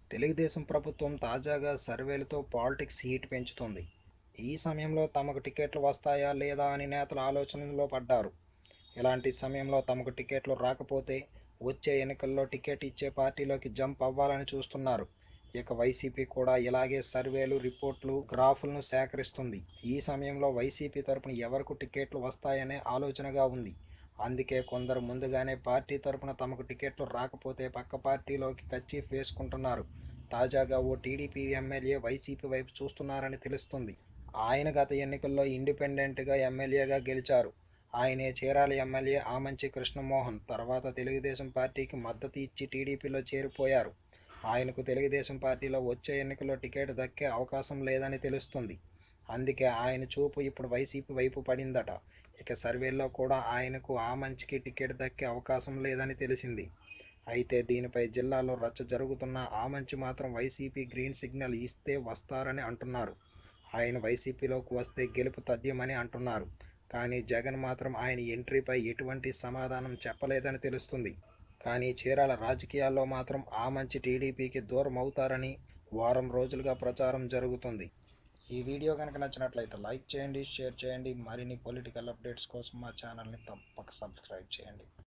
తెలుగుదేశం ప్రభుత్వం తాజాగా సర్వేలతో politics heat పెంచుతుంది ఈ సమయంలో తమకు టికెట్లు వస్తాయా లేదా అని నేతలు ఆలోచనలో పడ్డారు ఇలాంటి సమయంలో తమకు టికెట్లు రాకపోతే వచ్చే ఎన్నికల్లో టికెట్ ఇచ్చే పార్టీలోకి జంప్ అవ్వాలని చూస్తున్నారు ఇక వైసీపీ కూడా ఇలాగే సర్వేలు రిపోర్ట్లు గ్రాఫులను సేకరిస్తుంది ఈ సమయంలో వైసీపీ తరపున ఎవరికి టికెట్లు వస్తాయనే ఆలోచనగా ఉంది అందుకే కొందరు ముందుగానే పార్టీ తరపున తమకు టికెట్లు రాకపోతే పక్క పార్టీలోకి కచ్చి వేసుకుంటున్నారు తాజాగా ఓ టీడీపీ ఎమ్మెల్యే వైసీపీ వైపు చూస్తున్నారని తెలుస్తుంది ఆయన గత ఎన్నికల్లో ఇండిపెండెంట్గా ఎమ్మెల్యేగా గెలిచారు ఆయనే చీరాల ఎమ్మెల్యే ఆమంచి కృష్ణమోహన్ తర్వాత తెలుగుదేశం పార్టీకి మద్దతు ఇచ్చి టీడీపీలో చేరిపోయారు ఆయనకు తెలుగుదేశం పార్టీలో వచ్చే ఎన్నికల్లో టికెట్ దక్కే అవకాశం లేదని తెలుస్తుంది అందుకే ఆయన చూపు ఇప్పుడు వైసీపీ వైపు పడిందట ఇక సర్వేల్లో కూడా ఆయనకు ఆ మంచికి టికెట్ దక్కే అవకాశం లేదని తెలిసింది అయితే దీనిపై జిల్లాలో రచ్చ జరుగుతున్న ఆ మంచి మాత్రం వైసీపీ గ్రీన్ సిగ్నల్ ఇస్తే వస్తారని అంటున్నారు ఆయన వైసీపీలోకి వస్తే గెలుపు తథ్యమని అంటున్నారు కానీ జగన్ మాత్రం ఆయన ఎంట్రీపై ఎటువంటి సమాధానం చెప్పలేదని తెలుస్తుంది కానీ చీరాల రాజకీయాల్లో మాత్రం ఆ మంచి టీడీపీకి దూరం అవుతారని వారం రోజులుగా ప్రచారం జరుగుతుంది ఈ వీడియో కనుక నచ్చినట్లయితే లైక్ చేయండి షేర్ చేయండి మరిన్ని పొలిటికల్ అప్డేట్స్ కోసం మా ఛానల్ని తప్పక సబ్స్క్రైబ్ చేయండి